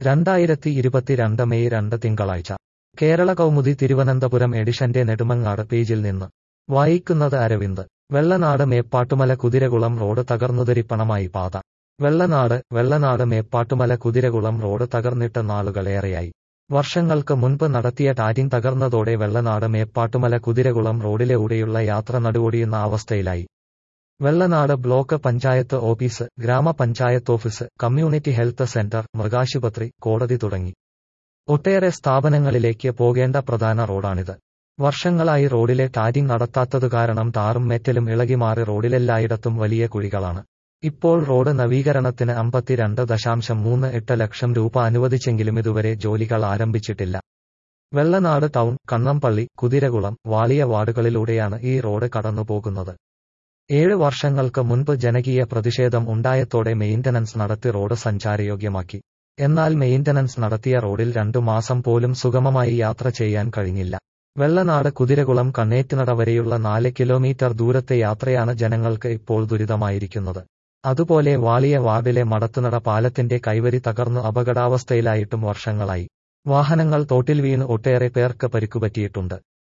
രണ്ടായിരത്തി ഇരുപത്തിരണ്ട് മെയ് രണ്ട് തിങ്കളാഴ്ച കേരള കൗമുദി തിരുവനന്തപുരം എഡിഷന്റെ നെടുമങ്ങാട് പേജിൽ നിന്ന് വായിക്കുന്നത് അരവിന്ദ് വെള്ളനാട് മേപ്പാട്ടുമല കുതിരകുളം റോഡ് തകർന്നുതരിപ്പണമായി പാത വെള്ളനാട് വെള്ളനാട് മേപ്പാട്ടുമല കുതിരകുളം റോഡ് തകർന്നിട്ട് നാളുകളേറെയായി വർഷങ്ങൾക്ക് മുൻപ് നടത്തിയ ടാരിങ് തകർന്നതോടെ വെള്ളനാട് മേപ്പാട്ടുമല കുതിരകുളം റോഡിലൂടെയുള്ള യാത്ര നടുവൊടിയുന്ന അവസ്ഥയിലായി Vellanad block panchayat office grama panchayat office community health centre മൃഗാശുപത്രി കോടതി തുടങ്ങി ഒട്ടേറെ സ്ഥാപനങ്ങളിലേക്ക് പോകേണ്ട പ്രധാന റോഡാണിത് വർഷങ്ങളായി റോഡിലെ ടാരിങ് നടത്താത്തതു കാരണം ടാറും മെറ്റലും ഇളകിമാറി റോഡിലെല്ലായിടത്തും വലിയ കുഴികളാണ് ഇപ്പോൾ റോഡ് നവീകരണത്തിന് അമ്പത്തിരണ്ട് ദശാംശം മൂന്ന് എട്ട് ലക്ഷം രൂപ അനുവദിച്ചെങ്കിലും ഇതുവരെ ജോലികൾ ആരംഭിച്ചിട്ടില്ല വെള്ളനാട് ടൗൺ കണ്ണമ്പള്ളി കുതിരകുളം വാളിയ വാർഡുകളിലൂടെയാണ് ഈ റോഡ് കടന്നുപോകുന്നത് ഏഴ് വർഷങ്ങൾക്ക് മുൻപ് ജനകീയ പ്രതിഷേധം ഉണ്ടായതോടെ മെയിന്റനൻസ് നടത്തി റോഡ് സഞ്ചാരയോഗ്യമാക്കി എന്നാൽ മെയിന്റനൻസ് നടത്തിയ റോഡിൽ രണ്ടു മാസം പോലും സുഗമമായി യാത്ര ചെയ്യാൻ കഴിഞ്ഞില്ല വെള്ളനാട് കുതിരകുളം കണ്ണേറ്റുനട വരെയുള്ള നാല് കിലോമീറ്റർ ദൂരത്തെ യാത്രയാണ് ജനങ്ങൾക്ക് ഇപ്പോൾ ദുരിതമായിരിക്കുന്നത് അതുപോലെ വാളിയ വാർഡിലെ മടത്തുനട പാലത്തിന്റെ കൈവരി തകർന്നു അപകടാവസ്ഥയിലായിട്ടും വർഷങ്ങളായി വാഹനങ്ങൾ തോട്ടിൽ വീണ് ഒട്ടേറെ പേർക്ക് പരിക്കുപറ്റിയിട്ടുണ്ട്